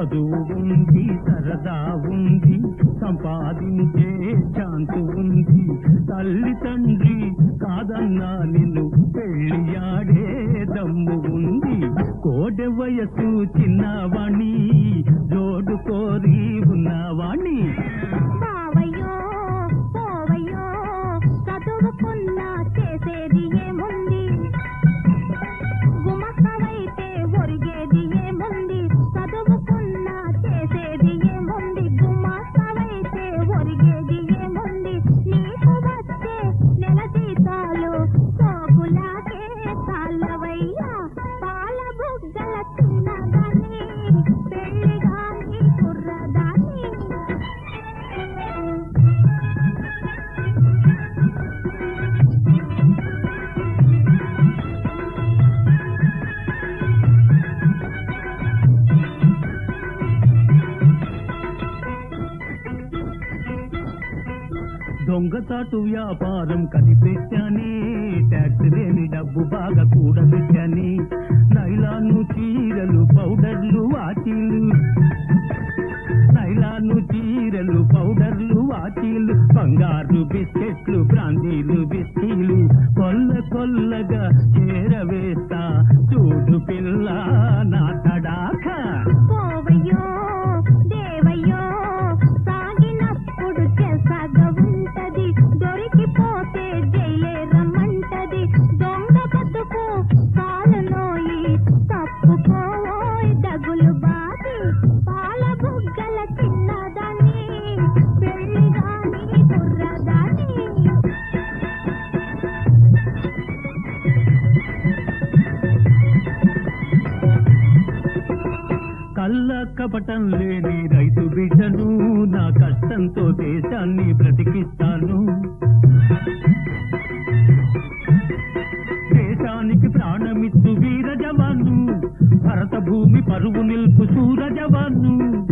చదువు ఉంది సరదా ఉంది సంపాదించే ఛాన్స్ ఉంది తల్లి తండ్రి కాదన్నా నిన్ను పెళ్ళియాడే దమ్ము ఉంది కోడె వయసు చిన్నవాణి జోడు కోరి ఉన్నవాణి బావయ్యో పోవయ్యో చదువుకున్నా చేసేది ఏముంది గుమస్తవైతే ఒరిగేది ఏముంది చదువుకున్నా చేసేది ఏముంది గుమస్తవైతే ఒరిగేది ఏముంది నీకు వచ్చే నెల జీతాలు సోకులాగే చాలవయ్యా పాల బుగ్గల చిన్నదాన్ని పెళ్లిగాని కుర్రదాన్ని దొంగతాటు వ్యాపారం కనిపెట్టానే ట్యాక్స్ లేని డబ్బు బాగా కూడబెట్టాని నైలాను చీరలు పౌడర్లు వాచీలు నైలాను చీరలు పౌడర్లు వాచీలు బంగారు బిస్కెట్లు బ్రాందీలు బిస్కీలు కొల్ల కొల్లగా చేరవేస్తా చూడు పిల్ల నా తడాక పోవయ్యో దేవయ్యో సాగినప్పుడు చేసాగా ఉంటది దొరికిపోతే జైలే రమ్మంటది దొంగ బతుకు కాలునోయి తప్పుకోవోయ్ దగులు బాది పాల బుగ్గల చిన్నదాన్ని పెళ్లిగాని కుర్రదాన్ని కళ్ళ కపటం లేని రైతు బిడ్డను నా కష్టంతో దేశాన్ని బ్రతికిస్తాను దేశానికి ప్రాణమిత్తు వీర జవాను భరత భూమి పరువు నిల్పు సూర జవాను